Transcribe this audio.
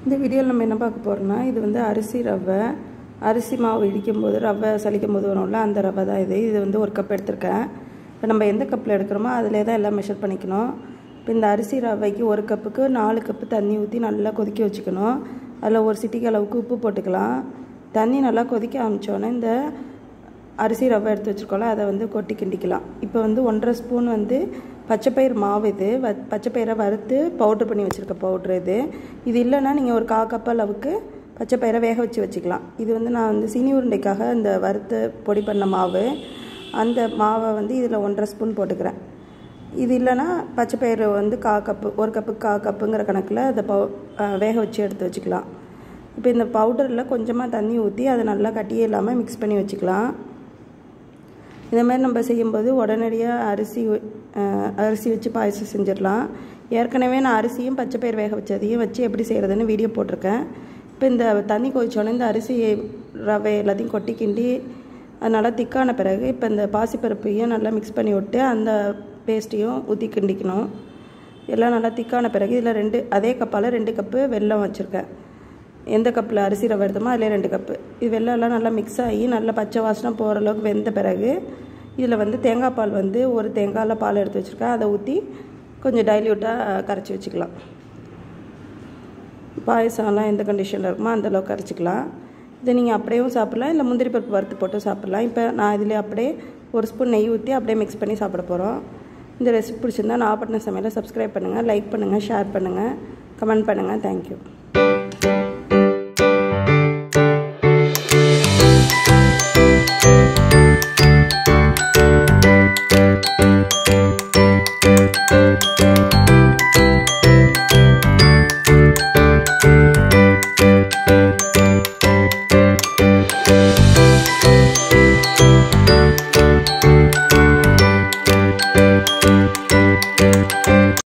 இந்த வீடியோவில் நம்ம என்ன பார்க்க போகிறோம்னா இது வந்து அரிசி ரவை அரிசி மாவு இடிக்கும் போது ரவை சலிக்கும் போது வரும்ல அந்த ரவை தான் இது இது வந்து ஒரு கப் எடுத்திருக்கேன் இப்போ நம்ம எந்த கப்பில் எடுக்கிறோமோ அதிலே தான் எல்லாம் மெஷர் பண்ணிக்கணும் இப்போ இந்த அரிசி ரவைக்கு ஒரு கப்புக்கு நாலு கப்பு தண்ணி ஊற்றி நல்லா கொதிக்க வச்சுக்கணும் அதில் ஒரு சிட்டிக்கு அளவுக்கு உப்பு போட்டுக்கலாம் தண்ணி நல்லா கொதிக்க ஆரம்பித்தோன்னே இந்த அரிசி ரவை எடுத்து வச்சுருக்கோம்ல அதை வந்து கொட்டி கிண்டிக்கலாம் இப்போ வந்து ஒன்றரை ஸ்பூன் வந்து பச்சைப்பயிறு மாவு இது வ பச்சைப்பயிரை வறுத்து பவுட்ரு பண்ணி வச்சுருக்க பவுட்ரு இது இது இல்லைன்னா நீங்கள் ஒரு கா கப் அளவுக்கு பச்சைப்பயிரை வேக வச்சு வச்சுக்கலாம் இது வந்து நான் வந்து சீனி உருண்டைக்காக இந்த வறுத்து பொடி பண்ண மாவு அந்த மாவை வந்து இதில் ஒன்றரை ஸ்பூன் போட்டுக்கிறேன் இது இல்லைன்னா பச்சைப்பயிறு வந்து கா கப்பு ஒரு கப்புக்கு கா கப்புங்கிற கணக்கில் அதை பவு வேக வச்சு எடுத்து வச்சுக்கலாம் இப்போ இந்த பவுடரில் கொஞ்சமாக தண்ணி ஊற்றி அதை நல்லா கட்டியே இல்லாமல் மிக்ஸ் பண்ணி வச்சுக்கலாம் இந்த மாதிரி நம்ம செய்யும்போது உடனடியாக அரிசி அரிசி வச்சு பாயசம் செஞ்சிடலாம் ஏற்கனவே நான் அரிசியும் பச்சை பயிர் வேக வச்சதையும் வச்சு எப்படி செய்கிறதுன்னு வீடியோ போட்டிருக்கேன் இப்போ இந்த தண்ணி கொதிச்சோடனே இந்த அரிசி ரவை எல்லாத்தையும் கொட்டி கிண்டி அது நல்லா திக்கான பிறகு இப்போ இந்த பாசிப்பருப்பையும் நல்லா மிக்ஸ் பண்ணி விட்டு அந்த பேஸ்ட்டையும் ஊற்றி கிண்டிக்கணும் எல்லாம் நல்லா திக்கான பிறகு இதில் ரெண்டு அதே கப்பால் ரெண்டு கப்பு வெல்லம் வச்சுருக்கேன் எந்த கப்பில் அரிசி ரவை எடுத்தோமோ அதிலே ரெண்டு கப்பு இது வெள்ளம்லாம் நல்லா மிக்ஸ் ஆகி நல்லா பச்சை வாசனை போகிற அளவுக்கு வெந்த பிறகு இதில் வந்து தேங்காய் பால் வந்து ஒரு தேங்காயில் பால் எடுத்து வச்சுருக்கேன் அதை ஊற்றி கொஞ்சம் டைல்யூட்டாக கரைச்சி வச்சுக்கலாம் பாயசம்லாம் எந்த கண்டிஷனில் இருக்குமோ அந்தளவுக்கு கரைச்சிக்கலாம் இதை நீங்கள் அப்படியும் சாப்பிட்லாம் இல்லை முந்திரி பருப்பு வறுத்து போட்டு சாப்பிட்லாம் இப்போ நான் இதில் அப்படியே ஒரு ஸ்பூன் நெய் ஊற்றி அப்படியே மிக்ஸ் பண்ணி சாப்பிட போகிறோம் இந்த ரெசிபி பிடிச்சிருந்தா நான் பண்ண சமையலை சப்ஸ்கிரைப் பண்ணுங்கள் லைக் பண்ணுங்கள் ஷேர் பண்ணுங்கள் கமெண்ட் பண்ணுங்கள் தேங்க்யூ